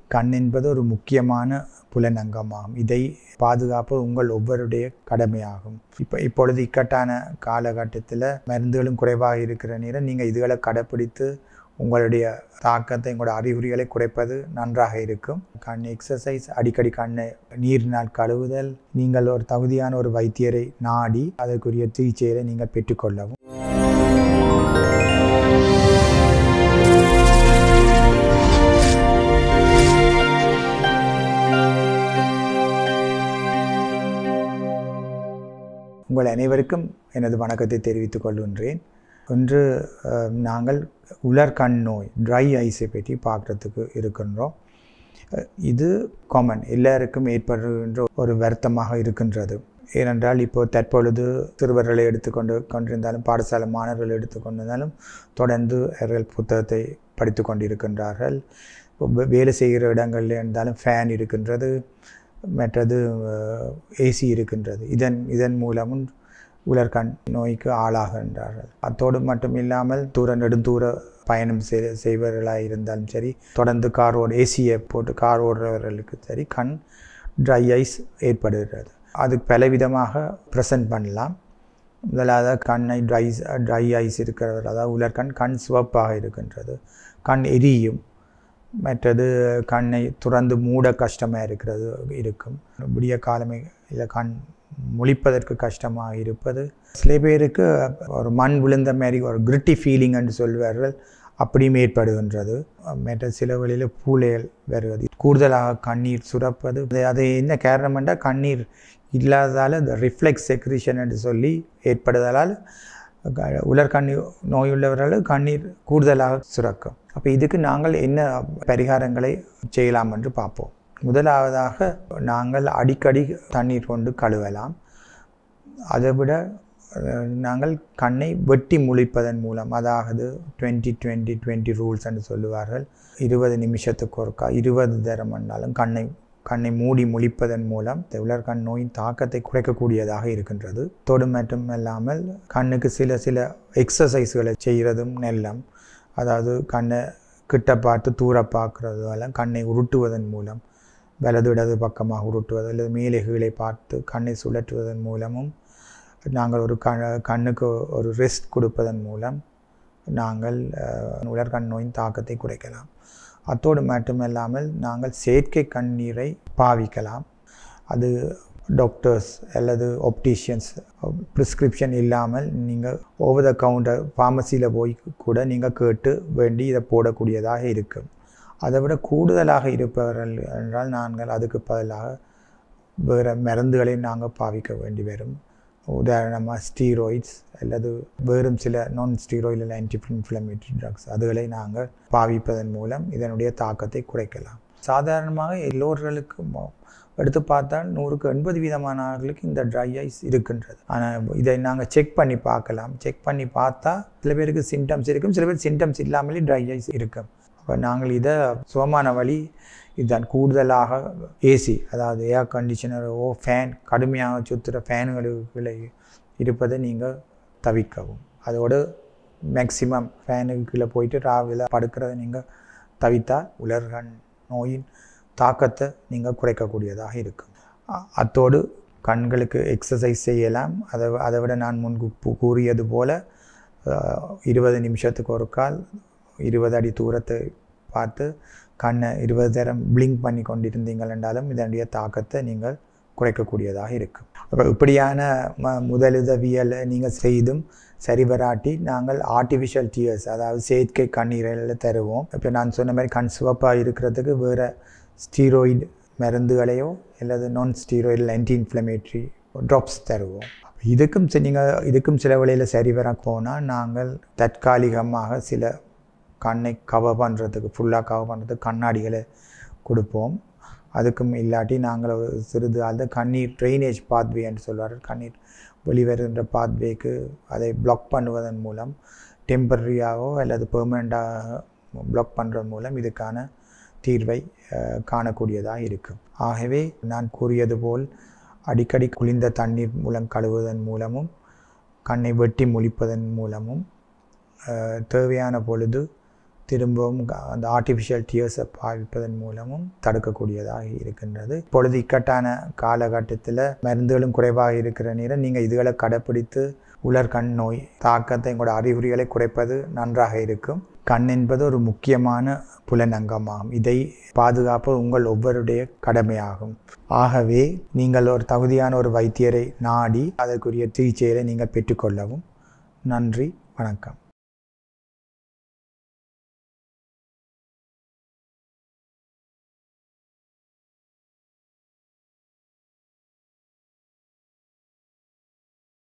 கண் என்பது ஒரு முக்கியமான புலனங்கமாகும் இதை பாதுகாப்பு உங்கள் ஒவ்வொருடைய கடமையாகும் இப்போ இப்பொழுது இக்கட்டான காலகட்டத்தில் மருந்துகளும் குறைவாக இருக்கிற நேரம் நீங்கள் இதுகளை கடைப்பிடித்து உங்களுடைய தாக்கத்தை உங்களோட அறிகுறிகளை குறைப்பது நன்றாக இருக்கும் கண் எக்ஸசைஸ் அடிக்கடி கண்ணை நீரினால் கழுவுதல் நீங்கள் ஒரு தகுதியான ஒரு வைத்தியரை நாடி அதற்குரிய சிகிச்சைகளை நீங்கள் பெற்றுக்கொள்ளவும் உங்கள் அனைவருக்கும் எனது வணக்கத்தை தெரிவித்துக் கொள்கின்றேன் ஒன்று அஹ், நாங்கள் உலர் கண் நோய் ட்ரை ஐஸை பற்றி பார்க்குறதுக்கு இருக்கின்றோம் அஹ், இது காமன் எல்லாருக்கும் ஏற்படுகின்ற ஒரு வருத்தமாக இருக்கின்றது ஏனென்றால் இப்போ தற்பொழுது சிறுவர்களை எடுத்துக்கொண்டு கொண்டிருந்தாலும் பாடசாலை மாணவர்கள் எடுத்துக்கொண்டிருந்தாலும் தொடர்ந்து அவர்கள் புத்தகத்தை படித்து கொண்டிருக்கின்றார்கள் இப்போ வே- வேலை செய்கிற இடங்களில் இருந்தாலும் ஃபேன் இருக்கின்றது மற்றது ஏசி இருக்கின்றது இதன் இதன் மூலமும் உலர்கண் நோய்க்கு ஆளாகின்றார்கள் அத்தோடு மட்டும் இல்லாமல் தூர நெடுந்தூர பயணம் செய் செய்பவர்களாக இருந்தாலும் சரி தொடர்ந்து கார் ஓட ஏசியை போட்டு கார் ஓடுறவர்களுக்கு சரி கண் ட்ரை ஐஸ் ஏற்படுகிறது அது பலவிதமாக ப்ரெசன்ட் பண்ணலாம் முதலாவது கண்ணை ட்ரை ட்ரை ஐஸ் இருக்கிறவர் அதாவது உலர்கண் கண் சிவப்பாக இருக்கின்றது கண் எரியும் மற்றது கண்ணை துறந்து மூட கஷ்டமாக இருக்கிறது இருக்கும் விடிய காலமே இல்லை கண் முழிப்பதற்கு கஷ்டமாக இருப்பது சில பேருக்கு ஒரு மண் விழுந்த மாதிரி ஒரு கிரிட்டி ஃபீலிங் என்று சொல்வார்கள் அப்படியும் ஏற்படுகின்றது மற்ற சில வழியில் பூளைகள் வருவது கூடுதலாக கண்ணீர் சுரப்பது அது- அது என்ன காரணம் என்றால் கண்ணீர் இல்லாததால் இந்த ரிஃப்ளெக்ஸ் செக்ரிஷன் என்று சொல்லி ஏற்படுதலால் க- உலர்கண்ணி நோயுள்ளவர்கள் கண்ணீர் கூடுதலாக சுரக்கும் அப்போ இதுக்கு நாங்கள் என்ன பரிகாரங்களை செய்யலாம் என்று பார்ப்போம் முதலாவதாக நாங்கள் அடிக்கடி தண்ணீர் கொண்டு கழுவலாம் அதை விட அஹ், நாங்கள் கண்ணை வெட்டி முழிப்பதன் மூலம் அதாவது டுவெண்ட்டி டுவெண்ட்டி டுவெண்ட்டி ரூல்ஸ் என்று சொல்லுவார்கள் இருபது நிமிஷத்துக்கு ஒருக்கா இருபது தரம் பண்ணாலும் கண்ணை கண்ணை மூடி முழிப்பதன் மூலம் இந்த உலர்கண் நோயின் தாக்கத்தை குறைக்கக்கூடியதாக இருக்கின்றது தொடு மட்டும் இல்லாமல் கண்ணுக்கு சில சில எக்ஸசைஸ்களை செய்கிறதும் நெல்லம் அதாவது கண்ணை கிட்ட பார்த்து தூர பார்க்குறதால கண்ணை உருட்டுவதன் மூலம் வலது இடது பக்கமாக உருட்டுவது அல்லது மேலே கீழே பார்த்து கண்ணை சுழற்றுவதன் மூலமும் நாங்கள் ஒரு க கண்ணுக்கு ஒரு ரெஸ்ட் கொடுப்பதன் மூலம் நாங்கள் அஹ், உலர்கண் நோயின் தாக்கத்தை குறைக்கலாம் அத்தோடு மட்டுமல்லாமல் நாங்கள் செயற்கை கண்ணீரை பாவிக்கலாம் அது டாக்டர்ஸ் அல்லது ஒப்டிஷியன்ஸ் ப்ரிஸ்கிரிப்ஷன் இல்லாமல் நீங்கள் ஓவர் த கவுண்டர் ஃபார்மசியில் போய் கூட நீங்கள் கேட்டு வேண்டி இதை போடக்கூடியதாக இருக்கும் அதை விட கூடுதலாக இருப்பவர்கள் என்றால் நாங்கள் அதுக்கு பதிலாக வேறு மருந்துகளை நாங்கள் பாவிக்க வேண்டி வரும் உதாரணமாக ஸ்டீராய்ட்ஸ் அல்லது வேறும் சில நான் ஸ்டீராய்டு இல்லை ஆன்டி இன்ஃப்ளமேட்டரி ட்ரக்ஸ் அதுகளை நாங்கள் பாவிப்பதன் மூலம் இதனுடைய தாக்கத்தை குறைக்கலாம் சாதாரணமாக எல்லோர்களுக்கும் எடுத்து பார்த்தால் நூறுக்கு எண்பது வீதமானவர்களுக்கு இந்த ட்ரை ஐஸ் இருக்கின்றது ஆனால் இதை நாங்கள் செக் பண்ணி பார்க்கலாம் செக் பண்ணி பார்த்தா சில பேருக்கு சிம்டம்ஸ் இருக்கும் சில பேர் சிம்டம்ஸ் இல்லாமலே ட்ரை ஐஸ் இருக்கும் அப்போ நாங்கள் இதை சுகமான வழி இதுதான் கூடுதலாக ஏசி அதாவது ஏர் கண்டிஷனரோ ஃபேன் கடுமையாக சுற்றுற ஃபேனுகளுக்குள்ளே இருப்பதை நீங்கள் தவிர்க்கவும் அதோடு மேக்சிமம் ஃபேனுக்கு கீழே போயிட்டு ராவில் படுக்கிறத நீங்கள் தவித்தால் உலர்கண் நோயின் தாக்கத்தை நீங்கள் குறைக்கக்கூடியதாக இருக்கும் அ- அத்தோடு கண்களுக்கு எக்ஸசைஸ் செய்யலாம் அதை அதை விட நான் முன்பு கூ- கூறியது போல அஹ், இருபது நிமிஷத்துக்கு ஒரு கால் இருபது அடி தூரத்தை பார்த்து கண்ணை இருபது தரம் பிளிங்க் பண்ணி கொண்டிருந்தீங்கள் என்றாலும் இதனுடைய தாக்கத்தை நீங்கள் குறைக்கக்கூடியதாக இருக்கும் அப்போ இப்படியான ம முதலுதவியலை நீங்கள் செய்தும் சரிவராட்டி நாங்கள் ஆர்டிஃபிஷியல் டியர்ஸ் அதாவது செயற்கை கண்ணீரில் தருவோம் இப்போ நான் சொன்ன மாதிரி கண் சிவப்பாக இருக்கிறதுக்கு வேறு ஸ்டீராய்டு மருந்துகளையோ அல்லது நான் ஸ்டீராய்டு ஆன்டி இன்ஃப்ளமேட்டரி ட்ராப்ஸ் தருவோம் இதுக்கும் சி- நீங்கள் இதுக்கும் சில வழியில் சரிவர போனால் நாங்கள் தற்காலிகமாக சில கண்ணை கவர் பண்ணுறதுக்கு ஃபுல்லாக கவர் பண்ணுறதுக்கு கண்ணாடிகளை கொடுப்போம் அதுக்கும் இல்லாட்டி நாங்கள் ஒரு சிறிது அந்த கண்ணீர் ட்ரைனேஜ் பாத்வே என்று சொல்வார்கள் கண்ணீர் வெளிவருகின்ற பாத்வேக்கு அதை பிளாக் பண்ணுவதன் மூலம் டெம்பரரியாகவோ அல்லது பெர்மனண்ட்டாக பிளாக் பண்ணுறது மூலம் இதுக்கான தீர்வை அஹ், காணக்கூடியதாக இருக்கும் ஆகவே நான் கூறியது போல் அடிக்கடி குளிர்ந்த தண்ணீர் மூலம் கழுவுவதன் மூலமும் கண்ணை வெட்டி முழிப்பதன் மூலமும் அஹ், தேவையான பொழுது திரும்பவும் க- அந்த ஆர்டிஃபிஷியல் டியர்ஸை பாவிப்பதன் மூலமும் தடுக்கக்கூடியதாக இருக்கின்றது இப்பொழுது இக்கட்டான காலகட்டத்தில் மருந்துகளும் குறைவாக இருக்கிற நேரம் நீங்கள் இதுகளை கடைப்பிடித்து உலர் கண் நோய் தாக்கத்தை உங்களோட அறிகுறிகளை குறைப்பது நன்றாக இருக்கும் கண் என்பது ஒரு முக்கியமான புலனங்கமாகும் இதை பாதுகாப்பது உங்கள் ஒவ்வொருடைய கடமையாகும் ஆகவே நீங்கள் ஒரு தகுதியான ஒரு வைத்தியரை நாடி அதற்குரிய சிகிச்சைகளை நீங்கள் பெற்றுக்கொள்ளவும் நன்றி வணக்கம்